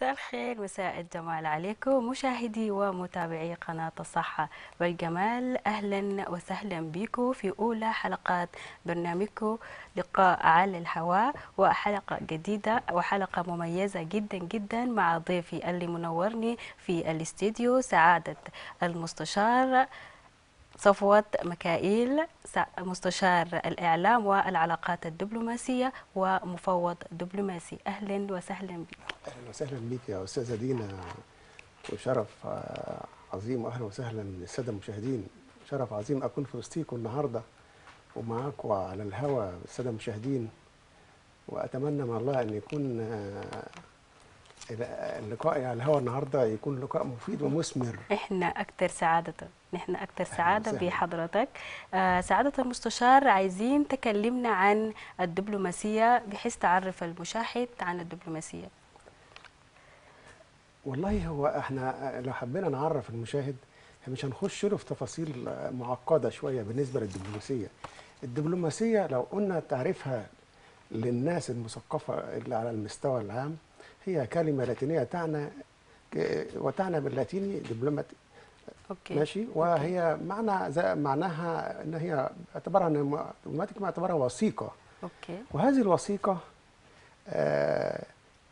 مساء الخير مساء الجمال عليكم مشاهدي ومتابعي قناة الصحة والجمال أهلا وسهلا بكم في أولى حلقات برنامجكم لقاء على الهواء وحلقة جديدة وحلقة مميزة جدا جدا مع ضيفي اللي منورني في الاستديو سعادة المستشار صفوت مكائيل مستشار الإعلام والعلاقات الدبلوماسية ومفوض دبلوماسي أهلا وسهلا بك اهلا وسهلا بيك يا استاذه دينا وشرف آه، عظيم واهلا وسهلا للساده المشاهدين شرف عظيم اكون في وسطيكم النهارده ومعاكم على الهوا الساده المشاهدين واتمنى من الله ان يكون آه، اللقاء على الهوا النهارده يكون لقاء مفيد ومثمر احنا اكثر سعاده نحن اكثر سعاده وسهلا. بحضرتك آه سعاده المستشار عايزين تكلمنا عن الدبلوماسيه بحيث تعرف المشاهد عن الدبلوماسيه والله هو احنا لو حبينا نعرف المشاهد احنا مش هنخش له في تفاصيل معقده شويه بالنسبه للدبلوماسيه. الدبلوماسيه لو قلنا تعريفها للناس المثقفه اللي على المستوى العام هي كلمه لاتينيه تعنى وتعنى باللاتيني دبلومات اوكي ماشي وهي معنى زي معناها ان هي اعتبرها ان دبلوماتيك اعتبرها وثيقه اوكي وهذه الوثيقة آه،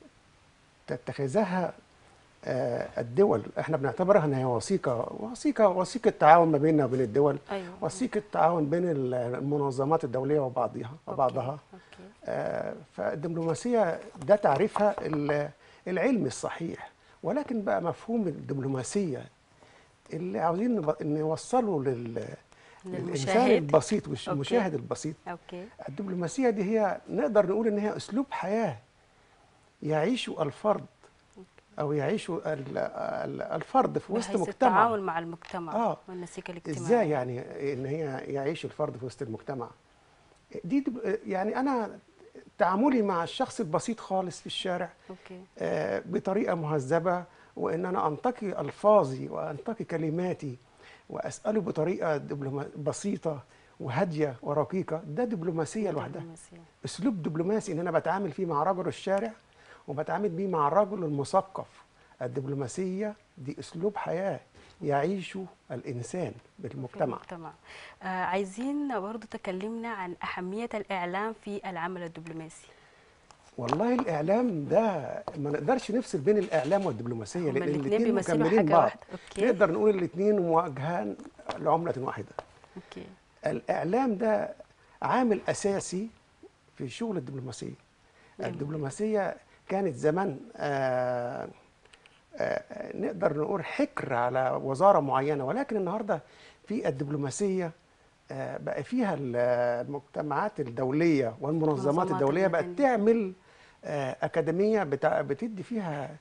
تتخذها آه، الدول احنا بنعتبرها ان هي وثيقة وثيقة وثيقة تعاون ما بيننا وبين الدول ايوه وثيقة تعاون بين ال- المنظمات الدولية وبعضها وبعضها اوكي آه، فالدبلوماسية ده تعريفها ال- العلمي الصحيح ولكن بقى مفهوم الدبلوماسية اللي عاوزين نب- نوصله لل للإنسان للمشاهد البسيط أوكي. والمشاهد البسيط اوكي الدبلوماسية دي هي نقدر نقول إن هي أسلوب حياة يعيش الفرد أو يعيش ال- ال- الفرد في وسط بحيث مجتمع التعامل مع المجتمع آه. والنسيج الاجتماعي إزاي يعني إن هي يعيش الفرد في وسط المجتمع دي دب- يعني أنا تعاملي مع الشخص البسيط خالص في الشارع اوكي آه، بطريقة مهذبة وإن أنا أنتقي ألفاظي وأنتقي كلماتي وأسأله بطريقة دبلوما بسيطة وهادية ورقيقة ده دبلوماسية لوحدها دبلوماسية. اسلوب دبلوماسي ان انا بتعامل فيه مع رجل الشارع وبتعامل بيه مع الرجل المثقف الدبلوماسيه دي اسلوب حياه يعيشه الانسان في بالمجتمع المجتمع آه عايزين برضو تكلمنا عن أهمية الإعلام في العمل الدبلوماسي والله الاعلام ده ما نقدرش نفصل بين الاعلام والدبلوماسيه هما لان الاتنين الاثنين بيمثلوا مكملين حاجة بعض واحدة. أوكي. نقدر نقول الاثنين مواجهان لعمله واحده اوكي الاعلام ده عامل اساسي في شغل الدبلوماسيه جميل. الدبلوماسيه كانت زمان آه آه نقدر نقول حكر على وزاره معينه ولكن النهارده في الدبلوماسيه آه بقى فيها ال- المجتمعات الدوليه والمنظمات المنظمات الدوليه بقت المدنية. تعمل آه اكاديميه بتاع بتدي فيها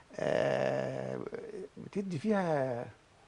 آه بتدي فيها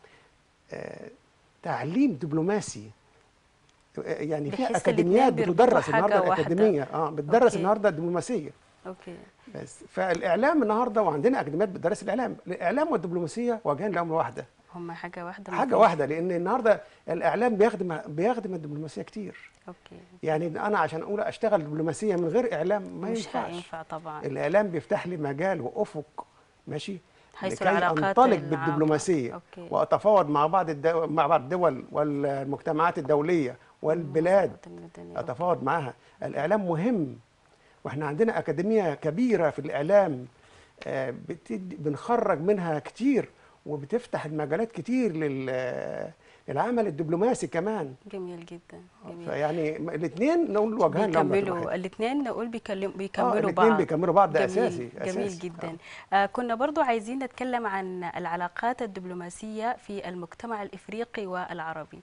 آه تعليم دبلوماسي يعني بحيث فيها اكاديميات الاتنين بيربطوا بتدرس حاجة النهارده واحدة. الاكاديميه اه بتدرس أوكي. النهارده الدبلوماسيه اوكي بس فالاعلام النهارده وعندنا اكاديميات بتدرس الاعلام الاعلام والدبلوماسيه وجهان لامر واحده هما حاجة واحدة حاجه مفيش- واحده لان النهارده الاعلام بيخدم بيخدم الدبلوماسيه كتير اوكي يعني انا عشان اقول اشتغل دبلوماسيه من غير اعلام ما مش ينفعش هينفع طبعا الاعلام بيفتح لي مجال وافق ماشي حيث لكي العلاقات انطلق العامة. بالدبلوماسيه أوكي. واتفاوض مع بعض الدو... مع بعض الدول والمجتمعات الدوليه والبلاد المدنية. اتفاوض معاها الاعلام مهم واحنا عندنا اكاديميه كبيره في الاعلام آه، بتدي بنخرج منها كتير وبتفتح المجالات كتير لل للعمل الدبلوماسي كمان جميل جدا جميل فيعني الاثنين نقول وجهان لهم بيكملوا الاثنين نقول بيكلم بيكملوا الاتنين بعض بيكملوا بعض، ده جميل أساسي، جميل أساسي. جدا آه كنا برضو عايزين نتكلم عن العلاقات الدبلوماسية في المجتمع الإفريقي والعربي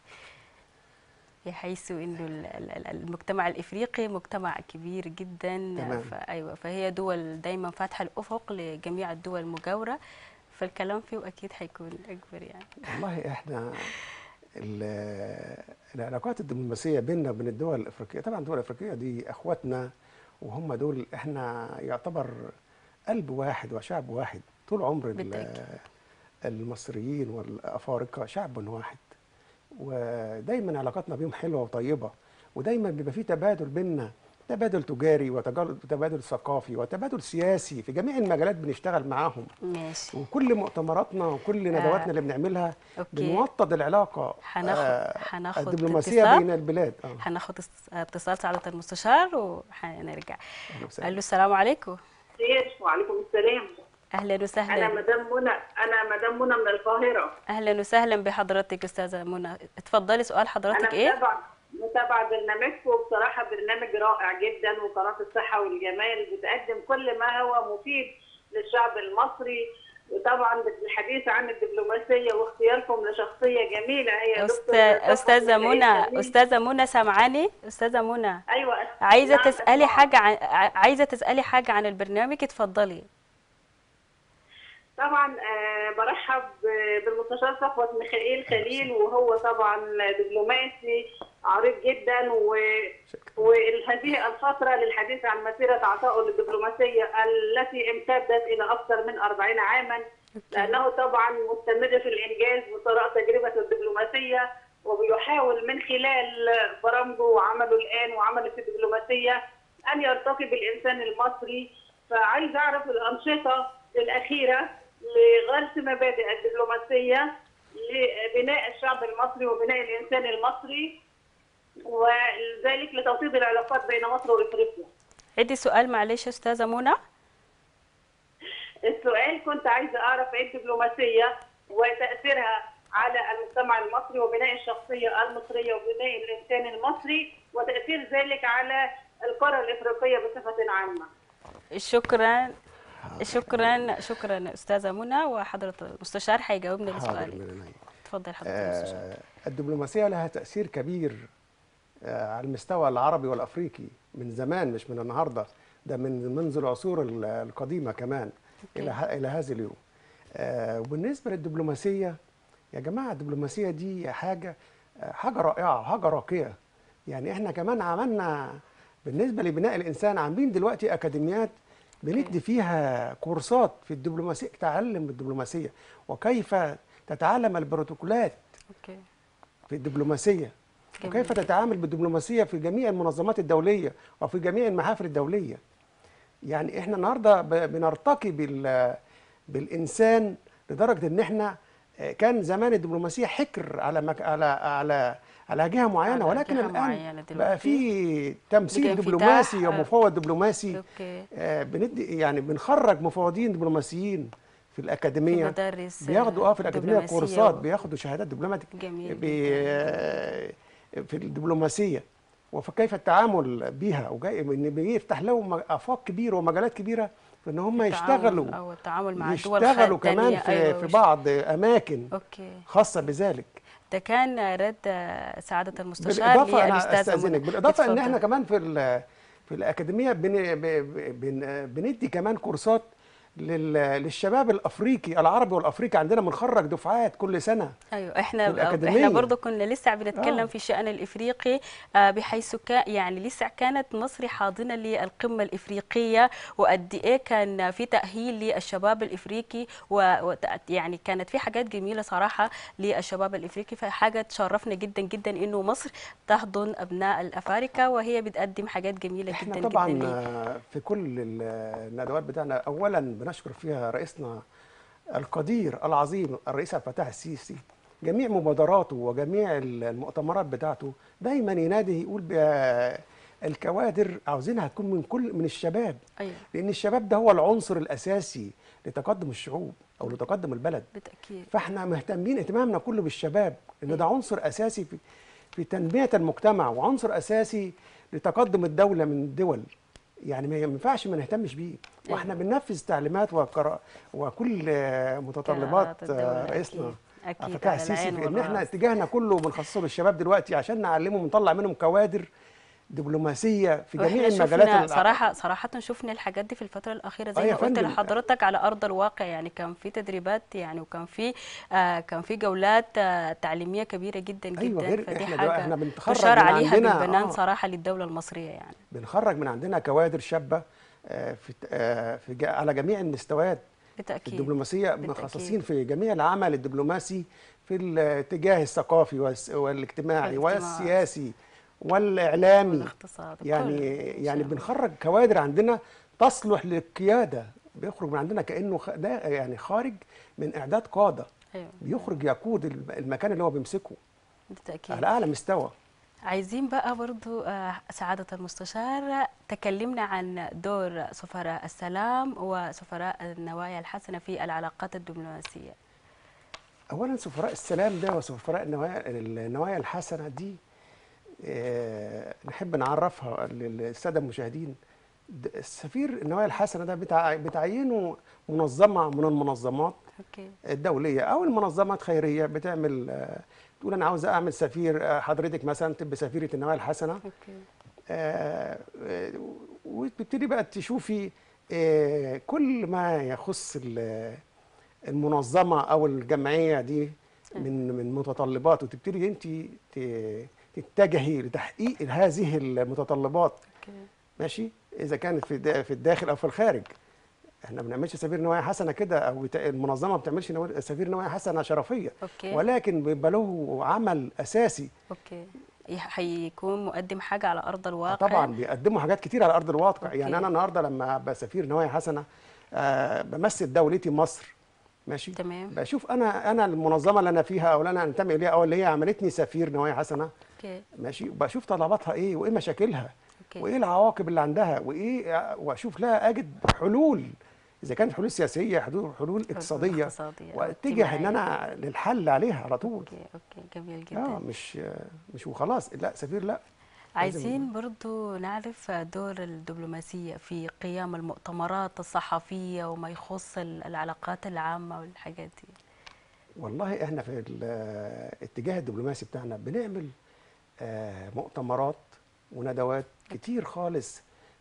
بحيث انه ال- ال- ال- المجتمع الافريقي مجتمع كبير جدا تمام. فايوه فهي دول دايما فاتحه الافق لجميع الدول المجاوره فالكلام فيه اكيد هيكون اكبر يعني والله احنا ال- العلاقات الدبلوماسيه بيننا وبين الدول الافريقيه طبعا الدول الافريقيه دي اخواتنا وهم دول احنا يعتبر قلب واحد وشعب واحد طول عمر ال- بالتأكيد. المصريين والافارقه شعب واحد ودايما علاقاتنا بيهم حلوه وطيبه ودايما بيبقى في تبادل بيننا تبادل تجاري وتجال- وتبادل ثقافي وتبادل سياسي في جميع المجالات بنشتغل معاهم ماشي وكل مؤتمراتنا وكل ندواتنا اللي بنعملها أوكي. بنوطد العلاقه هناخد- آه، هناخد الدبلوماسيه اتصال. بين البلاد اه هناخد است- اتصال سعادة المستشار وهنرجع أهلا وسهلا. الو السلام عليكم خير وعليكم السلام اهلا انا وسهلا مدام منى انا مدام منى من القاهره اهلا وسهلا بحضرتك استاذه منى اتفضلي سؤال انا حضرتك ايه متابعه متابعه برنامجكم وبصراحه برنامج رائع جدا وقناه الصحه والجمال بتقدم كل ما هو مفيد للشعب المصري وطبعا بالحديث عن الدبلوماسيه واختياركم لشخصيه جميله هي أست... دكتور صفوة استاذه بن منى سعيد. استاذه منى سامعاني استاذه منى ايوه عايزه نعم، تسالي أسمع. حاجه عن ع- عايزه تسالي حاجه عن البرنامج اتفضلي طبعا آه، برحب ب- بالمستشار صفوت ميخائيل خليل وهو طبعا دبلوماسي عريق جدا و وهذه الفترة للحديث عن مسيرة عطائه للدبلوماسية التي امتدت إلى أكثر من 40 عاما لأنه طبعا مستمر في الإنجاز وثراء تجربة الدبلوماسية وبيحاول من خلال برامجه وعمله الآن وعمله في الدبلوماسية أن يرتقي بالإنسان المصري فعايز أعرف الأنشطة الأخيرة لغرس مبادئ الدبلوماسية لبناء الشعب المصري وبناء الإنسان المصري وذلك لتوطيد العلاقات بين مصر وافريقيا. عندي سؤال معلش استاذه منى السؤال كنت عايزه اعرف ايه الدبلوماسيه وتاثيرها على المجتمع المصري وبناء الشخصيه المصريه وبناء الانسان المصري وتاثير ذلك على القاره الافريقيه بصفه عامه. شكرا شكرا شكرا استاذه منى وحضره المستشار هيجاوبنا حاضر لسؤالك من عينيا. اتفضل حضره المستشار آه، الدبلوماسية لها تأثير كبير آه، على المستوى العربي والأفريقي من زمان مش من النهاردة ده من منذ العصور ال- القديمة كمان إلى ه- إلى هذا اليوم آه، وبالنسبة للدبلوماسية يا جماعة الدبلوماسية دي حاجة آه، حاجة رائعة حاجة راقية يعني احنا كمان عملنا بالنسبة لبناء الإنسان عاملين دلوقتي أكاديميات بندي فيها كورسات في الدبلوماسية تعلم الدبلوماسية وكيف تتعلم البروتوكولات اوكي في الدبلوماسية جميل. وكيف تتعامل بالدبلوماسية في جميع المنظمات الدولية وفي جميع المحافل الدولية يعني احنا النهاردة ب- بنرتقي بال بالإنسان لدرجة ان احنا آه، كان زمان الدبلوماسية حكر على مك... على على على جهة معينة على ولكن جهة الآن معينة بقى دلوقتي. في تمثيل بقى انفتاح، دبلوماسي آه. ومفوض دبلوماسي اوكي آه، بندي يعني بنخرج مفوضين دبلوماسيين في الأكاديمية مدارس بياخدوا اه في الأكاديمية دبلوماسية كورسات و- بياخدوا شهادات دبلوماتيك جميل بي- في الدبلوماسيه وكيف التعامل بيها وجاي ان بيفتح لهم افاق كبيره ومجالات كبيره في ان هم التعامل يشتغلوا او التعامل مع الدول يشتغلوا التانية، كمان في أيوة في وش- بعض اماكن اوكي خاصه بذلك ده كان رد سعاده المستشار بالاضافه انا للاستاذه استاذنك منى. بالاضافه ان اتفضل. احنا كمان في ال- في الاكاديميه بن ب- بن بندي كمان كورسات لل- للشباب الافريقي العربي والافريقي عندنا بنخرج دفعات كل سنه ايوه احنا الأكاديمية. احنا برضه كنا لسه بنتكلم آه. في الشأن الافريقي آه، بحيث كان يعني لسه كانت مصر حاضنه للقمه الافريقيه وقد ايه كان في تاهيل للشباب الافريقي و يعني كانت في حاجات جميله صراحه للشباب الافريقي فحاجه تشرفنا جدا جدا انه مصر تحضن ابناء الافارقه وهي بتقدم حاجات جميله احنا جدا طبعا جدا ليه. آه، في كل ال- الندوات بتاعنا اولا بنشكر فيها رئيسنا القدير العظيم الرئيس عبد الفتاح السيسي جميع مبادراته وجميع المؤتمرات بتاعته دايما ينادي يقول ب- الكوادر عاوزينها تكون من كل من الشباب ايوه لان الشباب ده هو العنصر الاساسي لتقدم الشعوب او لتقدم البلد بالتاكيد فاحنا مهتمين اهتمامنا كله بالشباب لان ده عنصر اساسي في في تنميه المجتمع وعنصر اساسي لتقدم الدوله من الدول يعني ما ينفعش ما نهتمش بيه واحنا بننفذ تعليمات وقرا وكل آه، متطلبات قرارات الدولة آه، رئيسنا أكيد. أكيد، عبد الفتاح على السيسي العين في ان احنا والرأس. اتجاهنا كله بنخصصه للشباب دلوقتي عشان نعلمهم ونطلع منهم كوادر دبلوماسيه في جميع واحنا المجالات شفنا الع- صراحه صراحه شفنا الحاجات دي في الفتره الاخيره زي آه ما يا قلت فندم. لحضرتك على ارض الواقع يعني كان في تدريبات يعني وكان في آه كان في جولات آه تعليميه كبيره جدا جدا أيوة، غير فدي إحنا دلوقتي حاجه إحنا بنتخرج تشار من عليها عندنا، بالبنان آه. صراحه للدوله المصريه يعني بنخرج من عندنا كوادر شابه آه، في آه، في جا- على جميع المستويات بالتاكيد الدبلوماسيه بالتأكيد. مخصصين في جميع العمل الدبلوماسي في الاتجاه الثقافي والس- والاجتماعي الاجتماعي. والسياسي والاعلامي والاقتصاد يعني كله إن شاء يعني الله. بنخرج كوادر عندنا تصلح للقياده بيخرج من عندنا كانه خ- ده يعني خارج من اعداد قاده ايوه بيخرج يقود الم- المكان اللي هو بيمسكه بالتاكيد على اعلى مستوى عايزين بقى برضو آه، سعادة المستشار تكلمنا عن دور سفراء السلام وسفراء النوايا الحسنة في العلاقات الدبلوماسية اولا سفراء السلام ده وسفراء النوايا النوايا الحسنه دي آه، نحب نعرفها للساده المشاهدين د- السفير النوايا الحسنه ده بتع- بتعينه منظمه من المنظمات اوكي الدوليه او المنظمات خيريه بتعمل آه، تقول انا عاوز اعمل سفير آه، حضرتك مثلا تبقى سفيره النوايا الحسنه اوكي آه، آه، وتبتدي بقى تشوفي آه، كل ما يخص ال- المنظمه او الجمعيه دي من من متطلبات وتبتدي انت ت- تتجهي لتحقيق هذه المتطلبات اوكي ماشي اذا كانت في الدا- في الداخل او في الخارج احنا ما بنعملش سفير نوايا حسنه كده او بتا- المنظمه ما بتعملش نوا- سفير نوايا حسنه شرفيه اوكي ولكن بيبقى له عمل اساسي اوكي يح- هيكون مقدم حاجة على أرض الواقع طبعا بيقدموا حاجات كتير على ارض الواقع أوكي. يعني انا النهارده لما ابقى سفير نوايا حسنه آه بمثل دولتي مصر ماشي تمام بشوف انا انا المنظمه اللي انا فيها او اللي انا انتمي اليها او اللي هي عملتني سفير نوايا حسنه اوكي ماشي بشوف طلباتها ايه وايه مشاكلها اوكي وايه العواقب اللي عندها وايه واشوف لها اجد حلول اذا كانت حلول سياسيه حلول حلول اقتصاديه اقتصادية أو واتجه ان اجتماعية. انا للحل عليها على طول اوكي اوكي جميل اه جدا مش مش وخلاص لا سفير لا عايزين برضو نعرف دور الدبلوماسية في قيام المؤتمرات الصحفية وما يخص ال- العلاقات العامة والحاجات دي والله احنا في الاتجاه الدبلوماسي بتاعنا بنعمل آه، مؤتمرات وندوات كتير خالص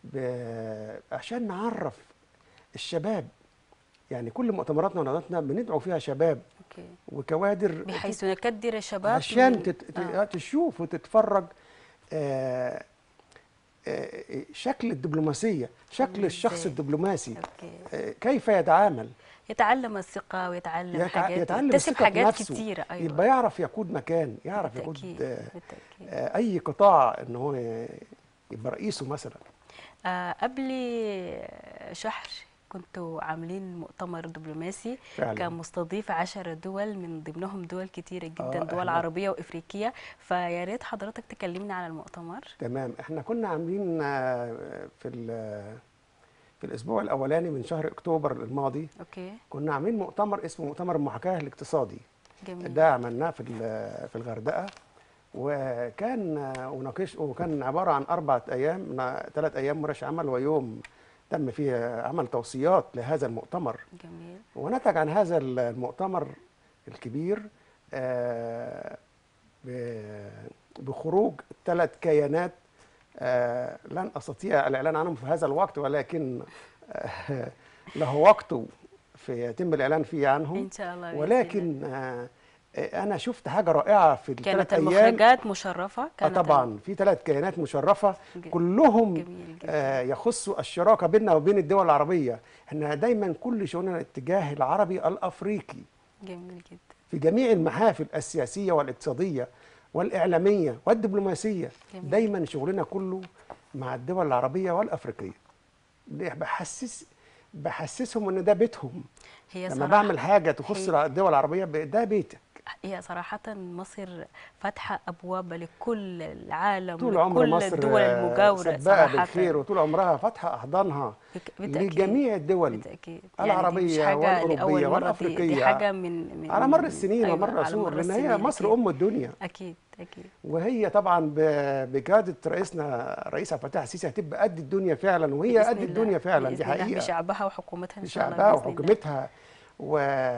ب- عشان نعرف الشباب يعني كل مؤتمراتنا وندواتنا بندعو فيها شباب اوكي وكوادر بحيث نكدر الشباب عشان من- تت... آه. تشوف وتتفرج آه، آه، شكل الدبلوماسية شكل عامل الشخص إزاي؟ الدبلوماسي اوكي آه، كيف يتعامل يتعلم الثقة ويتعلم يتع- حاجات يتعلم يكتسب الثقة حاجات بنفسه. كتيرة أيوة يبقى يعرف يقود مكان يعرف بالتأكيد يقود آه، بالتأكيد آه، اي قطاع ان هو يبقى رئيسه مثلا آه قبل شهر كنتوا عاملين مؤتمر دبلوماسي فعلا. كان مستضيف عشر دول من ضمنهم دول كتيرة جدا آه، دول إحنا- عربية وإفريقية فيا ريت حضرتك تكلمنا عن المؤتمر تمام احنا كنا عاملين آه، في ال- في الاسبوع الاولاني من شهر اكتوبر الماضي أوكي كنا عاملين مؤتمر اسمه مؤتمر المحاكاه الاقتصادي جميل ده عملناه في ال- في الغردقه وكان آه، وناقش وكان عباره عن اربع ايام ثلاث ايام ورش عمل ويوم تم فيه عمل توصيات لهذا المؤتمر جميل ونتج عن هذا المؤتمر الكبير آه، ب- بخروج ثلاث كيانات آه، لن استطيع الاعلان عنهم في هذا الوقت ولكن آه، له وقته في يتم الاعلان فيه عنهم إن شاء الله بإذن الله. ولكن آه، آه، انا شفت حاجه رائعه في كانت الثلاث ايام المخرجات مشرفة آه كانت طبعا في ثلاث كيانات مشرفه ج- كلهم جميل جدا. آه يخصوا الشراكه بيننا وبين الدول العربيه احنا دايما كل شؤوننا الاتجاه العربي الافريقي جميل جدا في جميع المحافل السياسيه والاقتصاديه والاعلاميه والدبلوماسيه جميل. دايما شغلنا كله مع الدول العربيه والافريقيه بحسس بحسسهم ان ده بيتهم هي لما صراحة بعمل حاجه تخص هي- الدول العربيه ب- ده بيتك هي صراحة مصر فاتحة أبواب لكل العالم طول عمر لكل مصر الدول آه، المجاورة سباقة صراحة بالخير وطول عمرها فاتحة أحضانها بك- بالتأكيد. لجميع الدول بالتأكيد العربية دي مش حاجة والأوروبية لأول مرة، دي- دي والأفريقية. حاجة من, من على مر من- السنين أيوة، ومر على العصور مر لأن هي السنين، مصر أكيد. أم الدنيا أكيد أكيد وهي طبعا ب- بقيادة رئيسنا رئيس عبد الفتاح السيسي هتبقى قد الدنيا فعلا وهي بإذن قد الله. الدنيا فعلا دي بإذن الله حقيقة بشعبها وحكومتها إن شاء الله بشعبها بإذن الله. وحكومتها و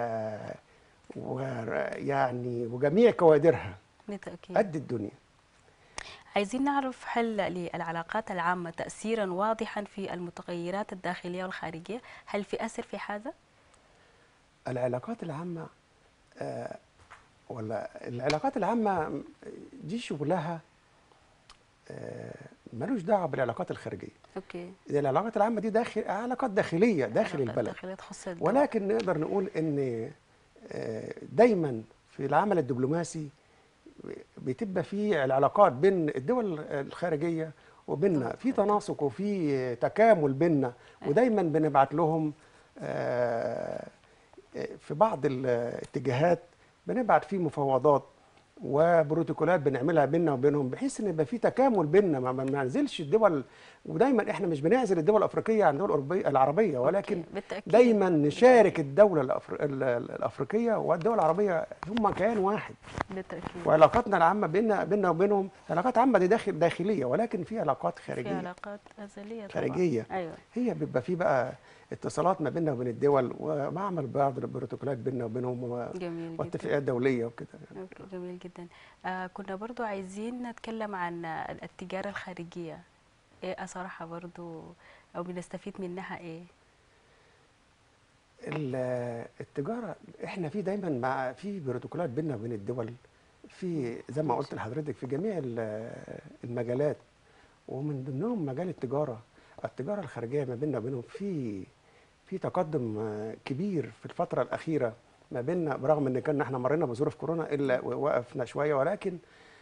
ويعني وجميع كوادرها بالتأكيد قد الدنيا عايزين نعرف هل للعلاقات العامة تأثيرا واضحا في المتغيرات الداخلية والخارجية هل في أثر في هذا؟ العلاقات العامة آه، ولا العلاقات العامة دي شغلها آه، ملوش دعوة بالعلاقات الخارجية أوكي إذا العلاقات العامة دي داخل علاقات داخلية داخل علاقات البلد داخلية تخص الدول. ولكن نقدر نقول ان آه، دايما في العمل الدبلوماسي بتبقى في العلاقات بين الدول الخارجيه وبيننا في تناسق وفي تكامل بيننا ودايما بنبعت لهم آه، في بعض الاتجاهات بنبعت فيه مفاوضات وبروتوكولات بنعملها بيننا وبينهم بحيث ان يبقى في تكامل بيننا ما ما نعزلش الدول ودايما احنا مش بنعزل الدول الافريقيه عن الدول الأوروبية- العربيه ولكن أوكي، بالتأكيد. دايما نشارك الدوله الأفر... ال- ال- الافريقيه والدول العربيه هم كيان واحد بالتاكيد وعلاقاتنا العامه بيننا بيننا وبينهم علاقات عامه دي داخل داخليه ولكن في علاقات في خارجيه علاقات ازليه طبعا خارجيه ايوه هي بيبقى في بقى اتصالات ما بيننا وبين الدول ومعمل بعض البروتوكولات بيننا وبينهم و- جميل جدا واتفاقيات دوليه وكده أوكي، جميل جدا آه كنا برضو عايزين نتكلم عن التجارة الخارجية ايه صراحة برضو او بنستفيد منها ايه ال- التجاره احنا في دايما مع في بروتوكولات بيننا وبين الدول في زي ما قلت لحضرتك في جميع ال- المجالات ومن ضمنهم مجال التجاره التجاره الخارجيه ما بيننا وبينهم في في تقدم آه، كبير في الفتره الاخيره ما بيننا برغم ان كنا احنا مرينا بظروف كورونا الا وقفنا شويه ولكن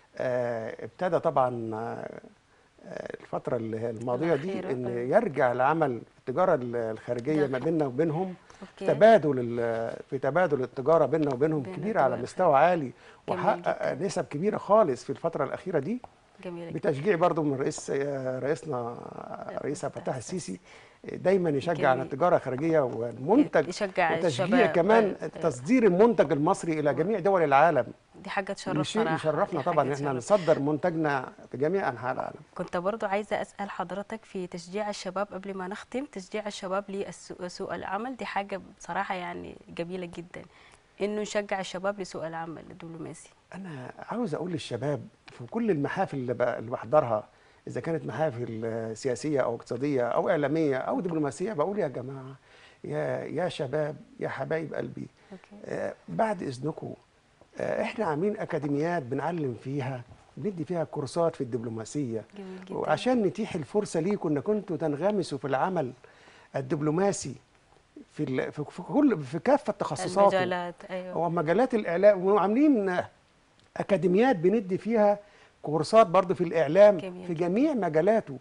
آه، ابتدى طبعا آه، آه، الفتره اللي هي الماضيه دي الأخيرة، ان أيوة. يرجع العمل التجاره الخارجيه ما داخل. بيننا وبينهم اوكي تبادل ال- في تبادل التجاره بيننا وبينهم بين كبير على الدول. مستوى عالي جميل وحقق جدا. نسب كبيره خالص في الفتره الاخيره دي جميل جدا بتشجيع برضو من رئيس رئيسنا رئيس عبد الفتاح السيسي دايما يشجع على جميل. التجاره الخارجيه والمنتج يشجع وتشجيع الشباب كمان أيوة، أيوة. تصدير المنتج المصري الى جميع دول العالم دي حاجة تشرف شيء صراحة يشرفنا دي طبعا حاجة احنا تشرف. نصدر منتجنا في جميع انحاء العالم كنت برضو عايزة أسأل حضرتك في تشجيع الشباب قبل ما نختم تشجيع الشباب لسوق العمل دي حاجة بصراحة يعني جميلة جدا إنه نشجع الشباب لسوق العمل الدبلوماسي انا عاوز اقول للشباب في كل المحافل اللي, ب- اللي بحضرها اذا كانت محافل آه، سياسيه او اقتصاديه او اعلاميه او دبلوماسيه بقول يا جماعه يا يا شباب يا حبايب قلبي أوكي. آه، بعد اذنكم آه، احنا عاملين اكاديميات بنعلم فيها بندي فيها كورسات في الدبلوماسيه جميل جدا وعشان نتيح الفرصه ليكم ان كنتوا تنغمسوا في العمل الدبلوماسي في ال- في في كل في كافه تخصصاته المجالات أيوة هو مجالات الاعلام وعاملين اكاديميات بندي فيها كورسات برضه في الاعلام جميل في جدا. جميع مجالاته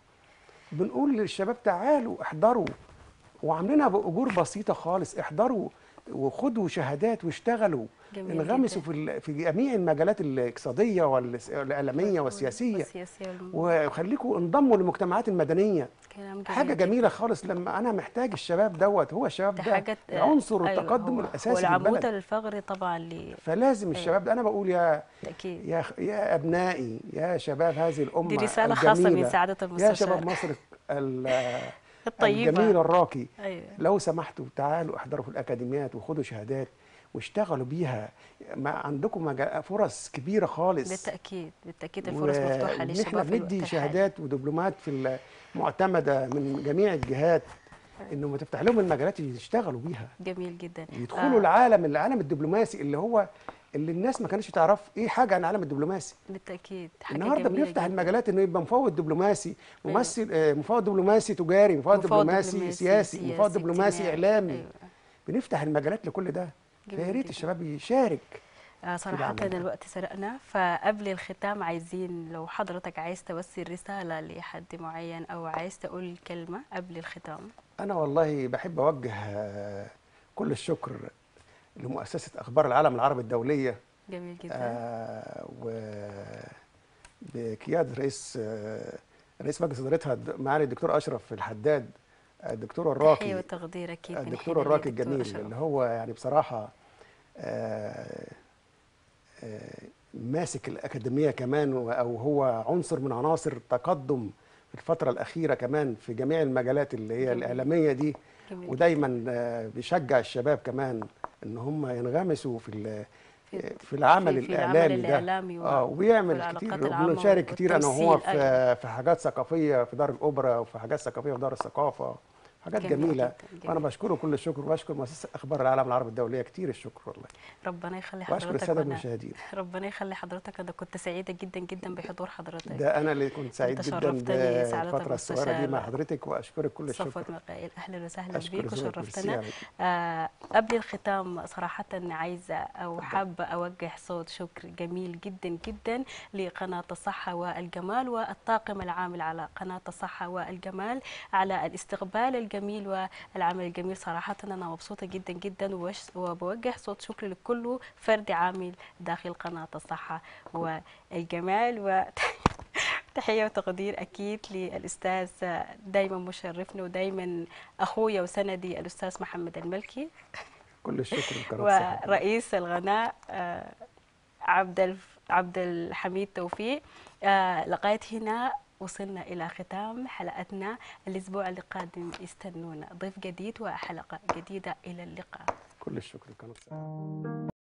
بنقول للشباب تعالوا احضروا وعاملينها باجور بسيطه خالص احضروا وخدوا شهادات واشتغلوا جميل انغمسوا جدا. في ال- في جميع المجالات الاقتصاديه والاعلاميه والسياسيه والسياسية والم- وخليكم انضموا للمجتمعات المدنيه كلام جميل حاجه جدا. جميله خالص لما انا محتاج الشباب دوت هو الشباب ده ده حاجة عنصر أيوة، التقدم هو- الاساسي هو في العمود البلد الفقري طبعا ل- فلازم الشباب ده انا بقول يا بالتأكيد يا يا ابنائي يا شباب هذه الامه دي رسالة خاصة من الجميلة، سعادة يا المستشار شباب مصر ال- الطيبة الجميل الراقي أيوة لو سمحتوا تعالوا احضروا في الاكاديميات وخدوا شهادات واشتغلوا بيها ما عندكم مجا- فرص كبيره خالص بالتأكيد بالتأكيد الفرص مفتوحة وإن احنا للشباب في الوقت بندي الحالي. شهادات ودبلومات في المعتمده من جميع الجهات انه تفتح لهم المجالات اللي يشتغلوا بيها جميل جدا يدخلوا العالم العالم الدبلوماسي اللي هو اللي الناس ما كانتش تعرف ايه حاجه عن العالم الدبلوماسي بالتأكيد حاجة النهارده جميلة بنفتح جدا. المجالات انه يبقى مفوض دبلوماسي أيوة. ممثل آه، مفوض دبلوماسي تجاري مفوض مفوض دبلوماسي دبلوماسي، سياسي مفوض سياسي، دبلوماسي اجتماعي. اعلامي أيوة. بنفتح المجالات لكل ده جميل فيا ريت جدا. الشباب يشارك آه صراحة العمل ده. الوقت سرقنا فقبل الختام عايزين لو حضرتك عايز توصل رسالة لحد معين أو عايز تقول كلمة قبل الختام انا والله بحب اوجه آه، كل الشكر لمؤسسه اخبار العالم العربي الدوليه جميل جدا آه، و بقياده رئيس آه، رئيس مجلس ادارتها الد- معالي الدكتور اشرف الحداد الدكتور تحية الراقي وتقدير أكيد من الدكتور حين الراقي للدكتور الجميل أشرف. اللي هو يعني بصراحه آه، آه، ماسك الاكاديميه كمان و- او هو عنصر من عناصر التقدم في الفتره الاخيره كمان في جميع المجالات اللي هي جميل. الاعلاميه دي جميل ودايما آه، بيشجع الشباب كمان ان هم ينغمسوا في ال- في- في العمل في- في العمل الاعلامي ده الإعلامي و- اه وبيعمل والعلاقات كتير العامة وبنشارك كتير انا وهو والتمثيل، في أيوة. في حاجات ثقافيه في دار الاوبرا وفي حاجات ثقافيه في دار الثقافه حاجات جميل جميله جداً، جميل. وانا بشكره كل الشكر وبشكر مؤسسه اخبار العالم العربي الدوليه كتير الشكر والله ربنا يخلي واشكر حضرتك الساده وأنا- المشاهدين ربنا يخلي حضرتك انا كنت سعيده جدا جدا بحضور حضرتك ده انا اللي كنت سعيد أنت جدا شرفتني سعادة بالفتره الصغيره دي المستشار مع حضرتك واشكرك كل الشكر صفوت مقايل اهلا وسهلا أشكر بيك ذوقك، وشرفتنا ميرسي آه قبل الختام صراحة عايزة أو حابة أوجه صوت شكر جميل جدا جدا لقناة الصحة والجمال والطاقم العامل على قناة الصحة والجمال على الاستقبال الجميل والعمل الجميل صراحة أنا مبسوطة جدا جدا وش- وبوجه صوت شكر لكل فرد عامل داخل قناة الصحة والجمال و تحية وتقدير أكيد للأستاذ دايما مشرفنا ودايما أخويا وسندي الأستاذ محمد الملكي كل الشكر لقناه الصحة. ورئيس الغناء آه، عبد الف- عبد الحميد توفيق آه، لغاية هنا وصلنا إلى ختام حلقتنا الأسبوع القادم استنونا ضيف جديد وحلقة جديدة إلى اللقاء كل الشكر لقناه الصحة.